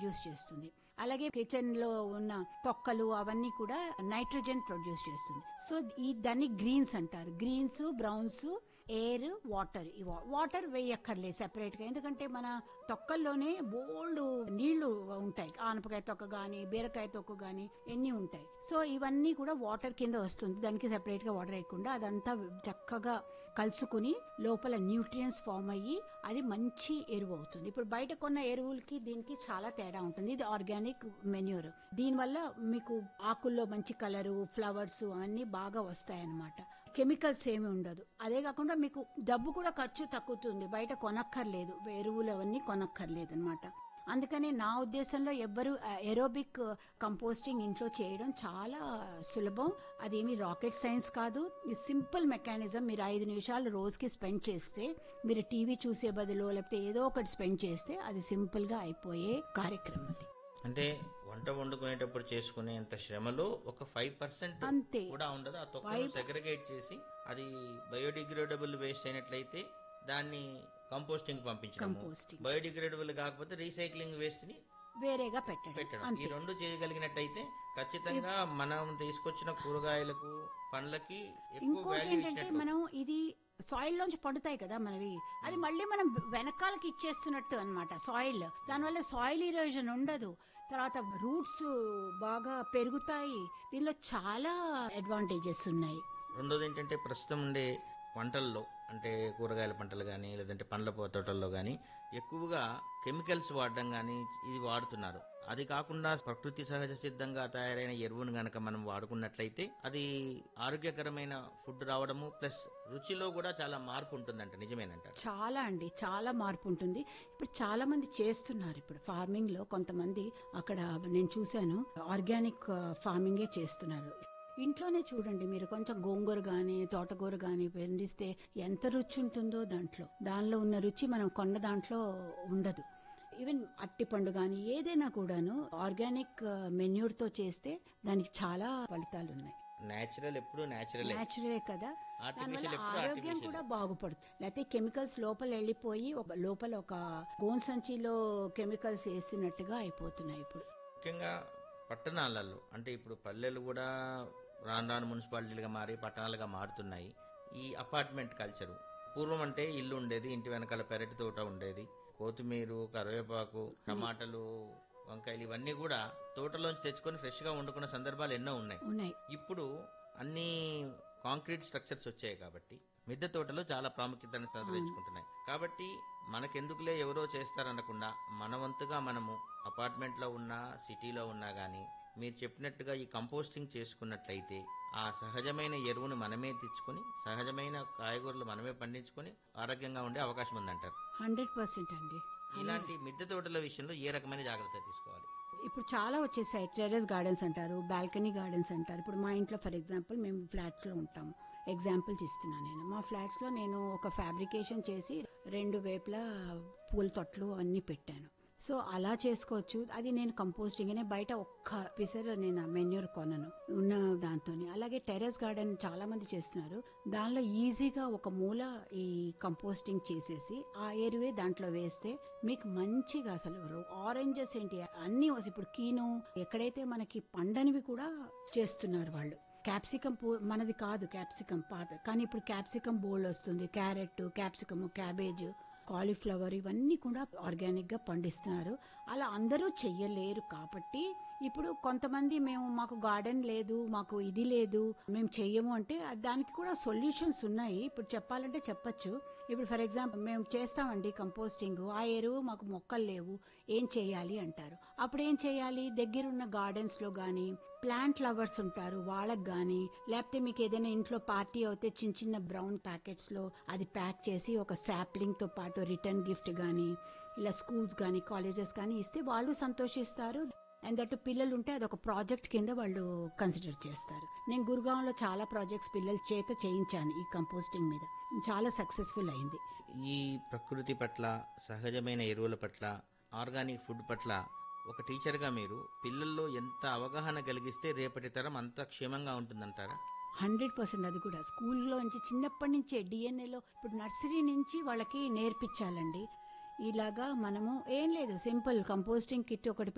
Produce చేస్తుంది అలాగే kitchen లో ఉన్న తొక్కలు అవన్నీ కూడా నైట్రోజన్ ప్రొడ్యూస్ చేస్తుంది సో ఈ దాన్ని గ్రీన్స్ అంటారు గ్రీన్స్ బ్రౌన్స్ ఎయిర్ వాటర్ ఈ వాటర్ వేయక్కర్లేదు సెపరేట్ గా ఎందుకంటే మన తొక్కల్లోనే బోల్డ్ నీళ్లు ఉంటాయి ఆనపకాయ తొక్క గాని బీరకాయ తొక్క గాని ఎన్ని ఉంటాయి సో ఇవన్నీ కూడా వాటర్ కింద వస్తుంది దానికి సెపరేట్ గా వాటర్ వేయకుండా అదంతా చక్కగా కలుసుకుని లోపల న్యూట్రియన్స్ ఫామ్ అయ్యి అది మంచి ఎరువు అవుతుంది ఇప్పుడు బయట కొన్న ఎరువులకి దీనికి చాలా తేడా ఉంటుంది ఇది ఆర్గానిక్ మెన్యూర్ దీనివల్ల మీకు ఆకుల్లో మంచి కలరు ఫ్లవర్స్ అన్ని బాగా వస్తాయి అన్నమాట కెమికల్స్ ఏమి ఉండదు అదే కాకుండా మీకు డబ్బు కూడా ఖర్చు తగ్గుతుంది బయట కొనక్కర్లేదు ఎరువులు అవన్నీ కొనక్కర్లేదు అనమాట అందుకని నా ఉద్దేశంలో ఎవ్వరు ఎరోబిక్ కంపోస్టింగ్ ఇంట్లో చేయడం చాలా సులభం అదేమి రాకెట్ సైన్స్ కాదు ఈ సింపుల్ మెకానిజం మీరు ఐదు నిమిషాలు రోజుకి స్పెండ్ చేస్తే మీరు టీవీ చూసే బదులు లేకపోతే ఏదో ఒకటి స్పెండ్ చేస్తే అది సింపుల్ గా అయిపోయే కార్యక్రమం అది అంటే వంట వండుకునేటప్పుడు చేసుకునేంత శ్రమలో ఒక ఫైవ్ పర్సెంట్ అంతే. కూడా ఉండదు ఆ తొక్కను సెగ్రిగేట్ చేసి అది బయోడిగ్రేడబుల్ వేస్ట్ అయినట్లయితే దాన్ని కంపోస్టింగ్ పంపించడం Composting. బయోడిగ్రేడబుల్ కాకపోతే రీసైక్లింగ్ వేస్ట్ ని వేరేగా పెట్టడం పెట్టడం ఈ రెండు చేయగలిగినట్టయితే ఖచ్చితంగా మనం తీసుకొచ్చిన కూరగాయలకు పండ్లకి ఎక్కువ ఇంకోటి వాల్యూ ఏంటంటే ఇచ్చినట్టు మనం ఇది సాయిల్ లోంచి పడుతాయి కదా మనవి అది మళ్ళీ మనం వెనకాలకి ఇచ్చేస్తున్నట్టు అన్నమాట సాయిల్ దానివల్ల సాయిల్ ఇరోజన్ ఉండదు తర్వాత రూట్స్ బాగా పెరుగుతాయి దీనిలో చాలా అడ్వాంటేజెస్ ఉన్నాయి రెండోది ఏంటంటే ప్రస్తుతం ఉండే పంటల్లో అంటే కూరగాయల పంటలు కానీ లేదంటే పండ్ల పో- తోటల్లో కానీ ఎక్కువగా కెమికల్స్ వాడడం కానీ ఇది వాడుతున్నారు అది కాకుండా ప్రకృతి సహజ సిద్ధంగా తయారైన ఎరువును గనక మనం వాడుకున్నట్లయితే అది ఆరోగ్యకరమైన ఫుడ్ రావడము ప్లస్ రుచిలో కూడా చాలా మార్పు ఉంటుందంట నిజమేనంట చాలా అండి చాలా మార్పు ఉంటుంది ఇప్పుడు చాలా మంది చేస్తున్నారు ఇప్పుడు ఫార్మింగ్ లో కొంతమంది అక్కడ నేను చూశాను ఆర్గానిక్ ఫార్మింగే చేస్తున్నారు ఇంట్లోనే చూడండి మీరు కొంచెం గోంగూర గాని తోటకూర గాని పండిస్తే ఎంత రుచి ఉంటుందో దాంట్లో దానిలో ఉన్న రుచి మనం కొన్న దాంట్లో ఉండదు ఈవెన్ అట్టిపండు గాని ఏదైనా కూడాను ఆర్గానిక్ మెన్యూర్ తో చేస్తే దానికి చాలా ఫలితాలు ఉన్నాయి నేచురల్ ఎప్పుడు నేచురలే న్యాచురలే కదా Artificial దానివల్ల ఎప్పుడు ఆరోగ్యం artificial. కూడా బాగుపడుతుంది లేకపోతే కెమికల్స్ లోపల వెళ్ళిపోయి ఒక లోపల ఒక గోన్ సంచిలో కెమికల్స్ వేసినట్టుగా అయిపోతున్నాయి ఇప్పుడు ముఖ్యంగా పట్టణాలలో అంటే ఇప్పుడు పల్లెలు కూడా రాను రాను మున్సిపాలిటీలుగా మారి పట్టణాలుగా మారుతున్నాయి ఈ అపార్ట్మెంట్ కల్చరు పూర్వం అంటే ఇల్లు ఉండేది ఇంటి వెనకాల పెరటి తోట ఉండేది కొత్తిమీర కరివేపాకు టమాటాలు వంకాయలు ఇవన్నీ కూడా తోటలోంచి తెచ్చుకొని ఫ్రెష్ గా వండుకున్న సందర్భాలు ఎన్నో ఉన్నాయి ఉన్నాయి ఇప్పుడు అన్ని కాంక్రీట్ స్ట్రక్చర్స్ వచ్చాయి కాబట్టి మిద్దె తోటలు చాలా ప్రాముఖ్యతను సంతరించుకుంటున్నాయి కాబట్టి మనకెందుకులే ఎవరో చేస్తారనకుండా మన వంతుగా మనము అపార్ట్మెంట్ లో ఉన్నా సిటీలో ఉన్నా గానీ మీరు చెప్పినట్టుగా ఈ కంపోస్టింగ్ చేసుకున్నట్లయితే ఆ సహజమైన ఎరువును మనమే తెచ్చుకొని సహజమైన కాయగూరలు మనమే పండించుకొని ఆరోగ్యంగా ఉండే అవకాశం ఉందంటారు హండ్రెడ్ పర్సెంట్ అండి ఇలాంటి మిద్దె తోటల విషయంలో ఏ రకమైన జాగ్రత్త తీసుకోవాలి ఇప్పుడు చాలా వచ్చేసాయి టెర్రస్ గార్డెన్స్ అంటారు బాల్కనీ గార్డెన్స్ అంటారు ఇప్పుడు మా ఇంట్లో ఫర్ ఎగ్జాంపుల్ మేము ఫ్లాట్స్ లో ఉంటాము ఎగ్జాంపుల్ ఇస్తున్నాను నేను మా ఫ్లాట్స్ లో నేను ఒక ఫ్యాబ్రికేషన్ చేసి రెండు వేపులా పూల తొట్లు అన్ని పెట్టాను సో అలా చేసుకోవచ్చు అది నేను కంపోస్టింగ్ అనే బయట ఒక్క పిసర్ నేను మెన్యూర్ కొనను ఉన్న దాంతో అలాగే టెర్రస్ గార్డెన్ చాలా మంది చేస్తున్నారు దానిలో ఈజీగా ఒక మూల ఈ కంపోస్టింగ్ చేసేసి ఆ ఎరువే దాంట్లో వేస్తే మీకు మంచిగా అసలు ఆరెంజెస్ ఏంటి అన్ని వస్తాయి. ఇప్పుడు కీను ఎక్కడైతే మనకి పండనివి కూడా చేస్తున్నారు వాళ్ళు క్యాప్సికం పూ మనది కాదు క్యాప్సికం పాత కానీ ఇప్పుడు క్యాప్సికం బోల్డ్ వస్తుంది క్యారెట్ క్యాప్సికమ్ క్యాబేజ్ కాలీఫ్లవర్ ఇవన్నీ కూడా ఆర్గానిక్ గా పండిస్తున్నారు అలా అందరూ చెయ్యలేరు కాబట్టి ఇప్పుడు కొంతమంది మేము మాకు గార్డెన్ లేదు మాకు ఇది లేదు మేము చెయ్యము అంటే దానికి కూడా సొల్యూషన్స్ ఉన్నాయి ఇప్పుడు చెప్పాలంటే చెప్పొచ్చు ఇప్పుడు ఫర్ ఎగ్జాంపుల్ మేము చేస్తామండి కంపోస్టింగ్ ఆ ఎరువు మాకు మొక్కలు లేవు ఏం చేయాలి అంటారు అప్పుడు ఏం చేయాలి దగ్గరున్న గార్డెన్స్ లో గానీ ప్లాంట్ లవర్స్ ఉంటారు వాళ్ళకి గానీ లేకపోతే మీకు ఏదైనా ఇంట్లో పార్టీ అయితే చిన్న చిన్న బ్రౌన్ ప్యాకెట్స్ లో అది ప్యాక్ చేసి ఒక శాప్లింగ్ తో పాటు రిటర్న్ గిఫ్ట్ గానీ ఇలా స్కూల్స్ గానీ కాలేజెస్ గానీ ఇస్తే వాళ్ళు సంతోషిస్తారు అండ్ దట్ పిల్లలు ఉంటే అదొక ప్రాజెక్ట్ కింద వాళ్ళు కన్సిడర్ చేస్తారు నేను గురుగాంలో చాలా ప్రాజెక్ట్స్ పిల్లల చేత చేయించాను ఈ కంపోస్టింగ్ మీద చాలా సక్సెస్ఫుల్ అయింది ఈ ప్రకృతి పట్ల సహజమైన ఎరువుల పట్ల ఆర్గానిక్ ఫుడ్ పట్ల ఒక టీచర్గా మీరు పిల్లల్లో ఎంత అవగాహన కలిగిస్తే రేపటి తరం అంత క్షేమంగా ఉంటుందంటారా హండ్రెడ్ పర్సెంట్ అది కూడా స్కూల్లో నుంచి చిన్నప్పటి నుంచే డిఎన్ఏలో ఇప్పుడు నర్సరీ నుంచి వాళ్ళకి నేర్పించాలండి ఇలాగా మనము ఏం లేదు సింపుల్ కంపోస్టింగ్ కిట్ ఒకటి